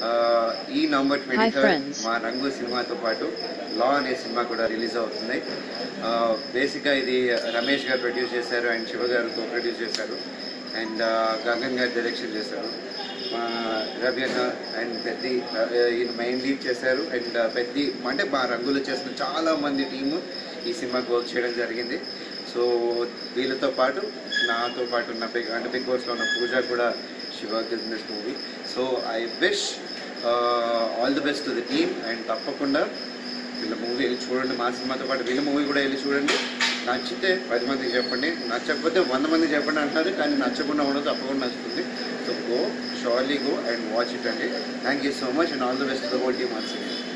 ఈ November twenty Hi, friends. మా రంగు సినిమాతో పాటు లా అనే సినిమా కూడా రిలీజ్ అవుతుంది బేసిక్గా ఇది రమేష్ గారు ప్రొడ్యూస్ చేశారు అండ్ శివ గారు కో ప్రొడ్యూస్ చేశారు అండ్ గగన్ గారు డైరెక్షన్ చేశారు మా రవి అన్న అండ్ పెద్ది ఆ, ఈయన మెయిన్ లీడ్ చేశారు అండ్ పెద్ది అంటే మా రంగులు చేసిన చాలా మంది టీము ఈ సినిమాకి వర్క్ చేయడం జరిగింది సో వీళ్ళతో పాటు నాతో పాటు ఉన్న బిగ్ అంటే బిగ్ బాస్లో ఉన్న పూజ కూడా Shiva business movie so I wish all the best to the team and తప్పకుండా వీళ్ళ మూవీ వెళ్ళి చూడండి మా సినిమాతో పాటు వీళ్ళ మూవీ కూడా వెళ్ళి చూడండి నచ్చితే పది మందికి చెప్పండి నచ్చకపోతే వంద మందికి చెప్పండి అంటారు కానీ నచ్చకుండా ఉండదు తప్పకుండా నచ్చుతుంది so go surely go and watch it అండి thank you so much and all the best the whole team once again